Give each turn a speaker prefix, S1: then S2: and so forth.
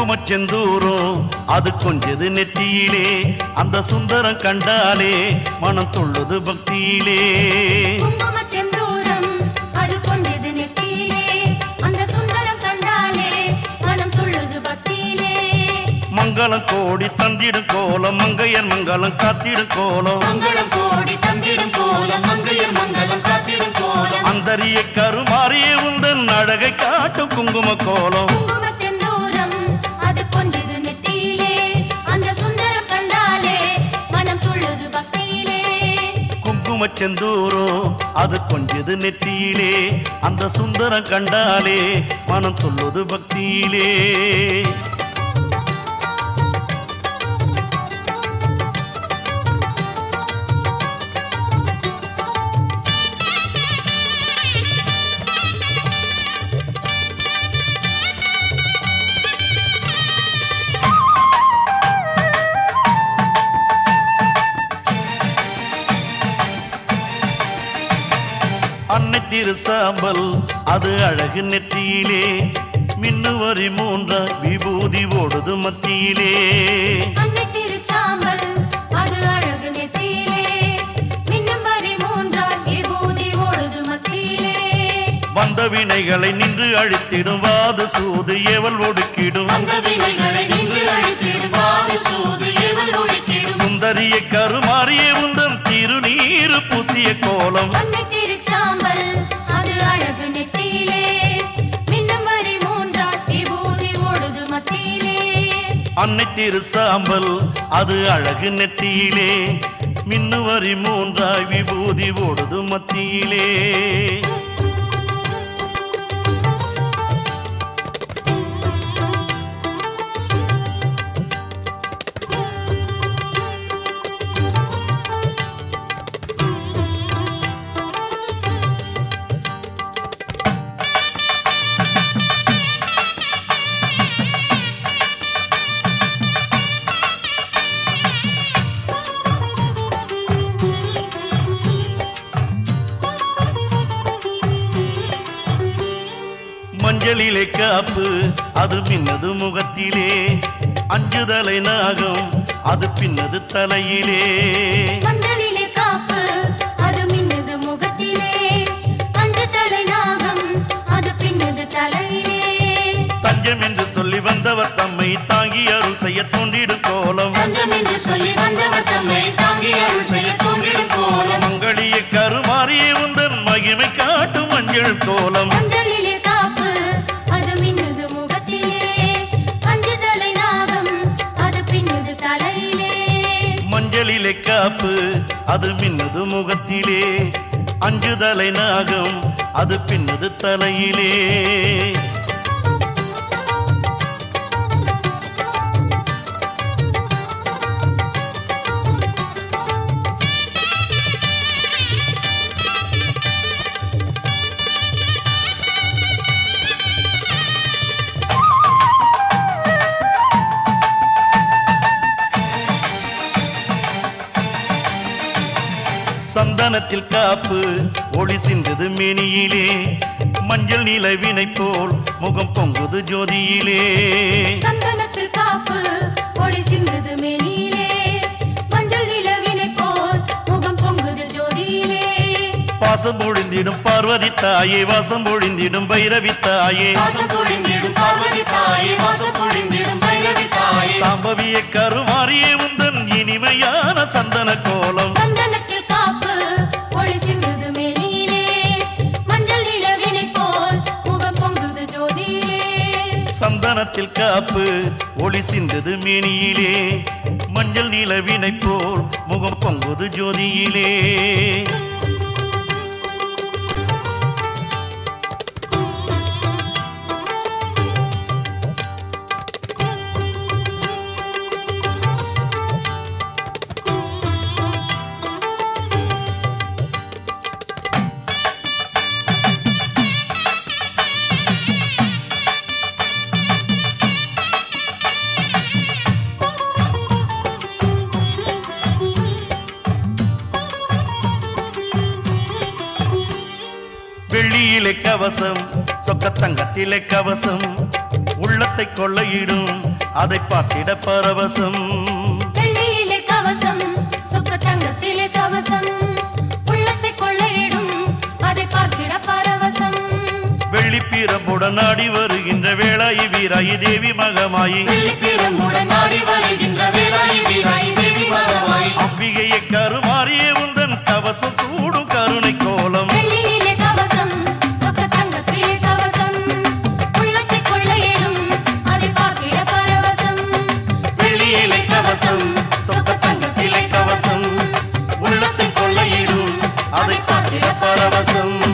S1: குங்குமச் செந்தூரும் அது கொஞ்சது நெற்றியிலே அந்த சுந்தரம் கண்டாலே மனம் துள்ளுது பக்தியிலே
S2: குங்கும செந்தூரம் அது கொஞ்சது நெத்தியிலே அந்த சுந்தரம் கண்டாலே மனம் துள்ளுது பக்தியிலே
S1: மங்களம் கோடி தந்திடும் கோலம் மங்கையர் மங்களம் காத்திடும் கோலம்
S2: மங்களம் கோடி தந்திடும் கோலம் மங்கையர் மங்களம் காத்திடும் கோலம்
S1: அந்தரிய கருமாறிய உந்தன் அழகை காட்டும் குங்கும கோலம்
S2: குங்கும செந்தூரம் அது கொஞ்சது நெத்தியிலே அந்த சுந்தரம் கண்டாலே மனம் துள்ளுது பக்தியிலே
S1: குங்குமச் செந்தூரும் அது கொஞ்சது நெற்றியிலே அந்த சுந்தரம் கண்டாலே மனம் துள்ளுது பக்தியிலே அன்னை திரு சாம்பல் அது அழகு நெற்றியிலே மின்னுவரி மூன்றாய் விபூதி ஓடுது மத்தியிலே
S2: அன்னை திருச்சாம்பல் அது அழகு நெத்தியிலே மின்னும் வரி மூன்றால் விபூதி ஓடுது மத்தியிலே
S1: வந்த வினைகளை நின்று அழித்திடும் வாது சூது ஏவல் ஒடுக்கிடும்
S2: அந்த வினைகளை நின்று அழித்திடும் வாது சூது ஏவல் ஒடுக்கிடும்
S1: சுந்தரிய கருமாறிய உந்தன் திருநீரு பூசிய கோலம்
S2: அன்னை திருச்சாம்பல் அது அழகு நெத்தியிலே மின்னும் வரி மூன்றால் விபூதி ஓடுது மத்தியிலே
S1: அன்னை திரு சாம்பல் அது அழகு நெத்தியிலே மின்னுவரி மூன்றாய் விபூதி ஓடுது மத்தியிலே மஞ்சளிலே காப்பு அது பின்னது முகத்திலே அஞ்சுதலை நாகம் அது பின்னது தலையிலே
S2: மஞ்சளிலே காப்பு அது மின்னுது முகத்திலே அஞ்சு தலை நாகம் அது பின்னுது தலையிலே
S1: தஞ்சம் என்று சொல்லி வந்தவர் தம்மை தாங்கி அருள் செய்ய தோன்றிடும் கோலம்
S2: தஞ்சம் என்று சொல்லி வந்தவர் தம்மை தாங்கி அருள் செய்ய தோன்றிடும் கோலம்
S1: மங்களிய கருமாறிய உந்தன் மகிமை காட்டும் மஞ்சள் கோலம்
S2: மஞ்சளிலே காப்பு அது மின்னுது முகத்திலே அஞ்சு தலை நாகம் அது பின்னுது தலையிலே
S1: மஞ்சளிலே காப்பு அது மின்னது முகத்திலே அஞ்சுதலை நாகம் அது பின்னது தலையிலே சந்தனத்தில் காப்பு ஒளி சிந்தது மேனியிலே மஞ்சள் நிலவினை போல் முகம் பொங்குது ஜோதியிலே
S2: சந்தனத்தில் காப்பு ஒளி சிந்துது மேனியிலே மஞ்சள் நிலவினை போல் முகம் பொங்குது ஜோதியிலே
S1: பாசம் பொழிந்திடும் பார்வதி தாயே வாசம் பொழிந்திடும் பைரவி தாயே
S2: வாசம் பொழிந்திடும் பார்வதி தாயே வாசம் பொழிந்திடும் பைரவி தாயே
S1: சாம்பவிய கருமாறிய உந்தன் இனிமையான சந்தன கோலம்
S2: சந்தனத்தில் காப்பு ஒளி சிந்துது மேனியிலே மஞ்சள் நிலவினை போல் முகம் பொங்குது ஜோதியிலே
S1: சந்தனத்தில் காப்பு ஒளி சிந்தது மேனியிலே மஞ்சள் நிலவினை போல் முகம் பொங்குது ஜோதியிலே வெள்ளியிலே கவசம் சொக்க தங்கத்திலே கவசம் உள்ளத்தை கொள்ளையிடும் அதை பார்த்திட பரவசம்
S2: வெள்ளியிலே கவசம் சொக்க தங்கத்திலே கவசம் உள்ளத்தை கொள்ளையிடும் அதை பார்த்திட பரவசம்
S1: வெள்ளிப்பீரம்புடன் நாடி வருகின்ற வேளாயி வீராயி தேவி மகமாயி
S2: வெள்ளிப்பீரம்புடன் நாடி வருகின்ற வேலாயி வீராயி தேவி மகமாயி
S1: அம்பிகையை கருமாறிய உந்தன் கவசம் சூடும் கருணை கோலம்
S2: வெள்ளியிலே கவசம் சொக்க தங்கத்திலே கவசம் உள்ளத்தை கொள்ளையிடும் அதை பார்த்திட பரவசம்
S1: வெள்ளியிலே கவசம் சொக்க தங்கத்திலே கவசம் உள்ளத்தை கொள்ளையிடும் அதை பார்த்திட பரவசம்